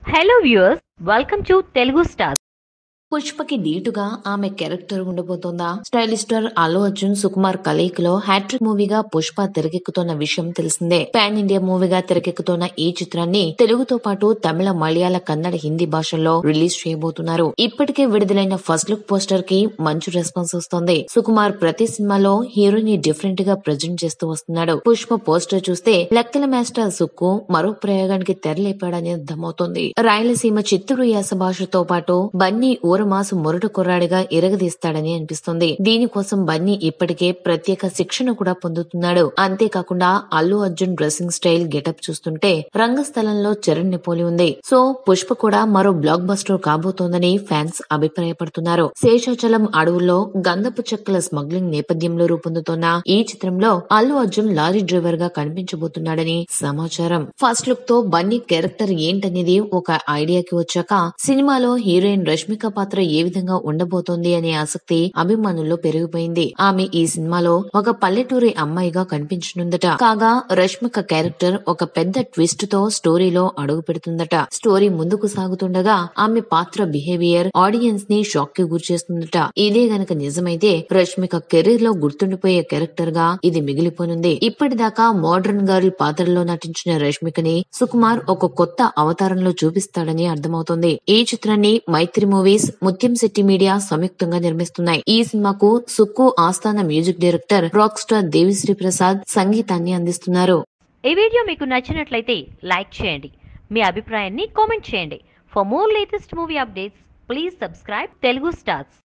hello viewers welcome to Telugu star పుష్పకి ధీటుగా ఆమె క్యారెక్టర్ ఉండబోతోందా స్టైలిష్ స్టార్ అల్లు అర్జున్ సుకుమార్ కలయికలో హ్యాట్రిక్ మూవీగా పుష్ప తెరకెక్కుతున్న విషయం తెలిసిందే పాన్ ఇండియా మూవీగా తెరకెక్కుతున్న ఈ చిత్రాన్ని తెలుగుతో పాటు తమిళ మలయాళ కన్నడ హిందీ భాషల్లో రిలీజ్ చేయబోతున్నారు ఇప్పటికే విడుదలైన ఫస్ట్ లుక్ పోస్టర్ కి మంచి రెస్పాన్స్ వస్తోంది సుకుమార్ ప్రతి సినిమాలో హీరోని డిఫరెంట్ గా ప్రజెంట్ చేస్తూ వస్తున్నాడు పుష్ప పోస్టర్ చూస్తే లెక్కల మాస్టర్ సుక్కు మరో ప్రయోగానికి తెరలేపాడని అర్థమవుతోంది రాయలసీమ చిత్తూరు యాస భాషతో పాటు బన్నీ ఊరమాసు మొరటు కుర్రాడిగా ఇరగదీస్తాడని అనిపిస్తుంది దీనికోసం బన్నీ ఇప్పటికే ప్రత్యేక శిక్షణ కూడా పొందుతున్నాడు అంతేకాకుండా Allu Arjun dressing style getup చూస్తుంటే రంగస్థలంలో చరణ్ నెపోలి ఉంది సో పుష్ప కూడా మరో బ్లాక్ బస్టర్ కాబోతోందని ఫ్యాన్స్ అభిప్రాయపడుతున్నారు శేషాచలం అడవుల్లో గంధపు చెక్కల స్మగ్లింగ్ నేపథ్యంలో రూపొందుతోన్న ఈ చిత్రంలో అల్లు అర్జున్ లారీ డ్రైవర్ గా కనిపించబోతున్నాడని సమాచారం ఫస్ట్ లుక్ తో బన్నీ క్యారెక్టర్ ఏంటనేది ఒక ఐడియాకి వచ్చాక సినిమాలో హీరోయిన్ రష్మిక పాత్ర ఏ విధంగా ఉండబోతోంది అనే ఆసక్తి అభిమానుల్లో పెరిగిపోయింది ఆమె ఈ సినిమాలో ఒక పల్లెటూరి అమ్మాయిగా కనిపించనుందట కాగా రష్మిక క్యారెక్టర్ ఒక పెద్ద ట్విస్ట్ తో స్టోరీలో అడుగు పెడుతుందట స్టోరీ ముందుకు సాగుతుండగా ఆమె పాత్ర బిహేవియర్ ఆడియన్స్ ని షాక్ కి గురిచేస్తుందట ఇదే గనక నిజమైతే రష్మిక కెరీర్ లో గుర్తుండిపోయే క్యారెక్టర్ గా ఇది మిగిలిపోనుంది ఇప్పటిదాకా మోడర్న్ గర్ల్ పాత్రలో నటించిన రష్మికని సుకుమార్ ఒక కొత్త అవతారంలో చూపిస్తాడని అర్థమవుతోంది ఈ చిత్రాన్ని మైత్రి మూవీస్ ముత్యం శెట్టి మీడియా సంయుక్తంగా నిర్మిస్తున్నాయి ఈ సినిమాకు సుక్కు ఆస్థాన music director rock star Devi Sri Prasad సంగీతాన్ని అందిస్తున్నారు ఈ వీడియో మీకు నచ్చినట్లయితే లైక్ చేయండి మీ అభిప్రాయాన్ని కామెంట్ చేయండి for more latest movie updates please subscribe Telugu stars